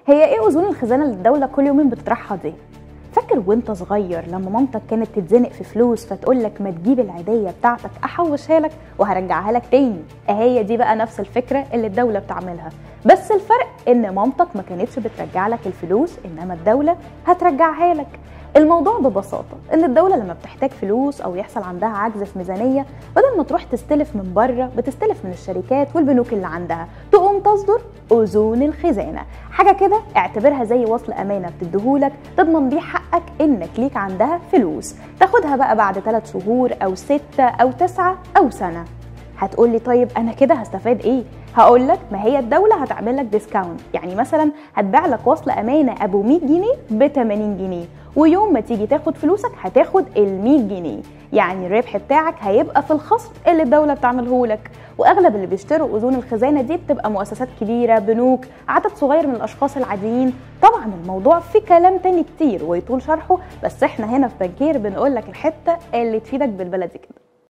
هي ايه اذون الخزانه اللي الدوله كل يومين بتطرحها دي فاكر وانت صغير لما مامتك كانت تتزنق في فلوس فتقول لك ما تجيب العيديه بتاعتك احوشها لك وهرجعها لك تاني هي دي بقى نفس الفكره اللي الدوله بتعملها بس الفرق ان مامتك ما كانتش بترجع لك الفلوس انما الدوله هترجعها لك الموضوع ببساطة إن الدولة لما بتحتاج فلوس أو يحصل عندها عجز في ميزانية بدل ما تروح تستلف من بره بتستلف من الشركات والبنوك اللي عندها تقوم تصدر أذون الخزانة حاجة كده اعتبرها زي وصل أمانة بتديهولك تضمن بيه حقك إنك ليك عندها فلوس تاخدها بقى بعد 3 شهور أو 6 أو 9 أو سنة هتقولي طيب انا كده هستفاد ايه هقول لك ما هي الدوله هتعمل لك ديسكاونت يعني مثلا هتبيع لك وصل امانه ابو 100 جنيه ب 80 جنيه ويوم ما تيجي تاخد فلوسك هتاخد ال 100 جنيه يعني الربح بتاعك هيبقى في الخصم اللي الدوله بتعمله لك واغلب اللي بيشتروا اذون الخزانه دي بتبقى مؤسسات كبيره بنوك عدد صغير من الاشخاص العاديين طبعا الموضوع فيه كلام تاني كتير ويطول شرحه بس احنا هنا في بنكير بنقول لك الحته اللي تفيدك بالبلدي كده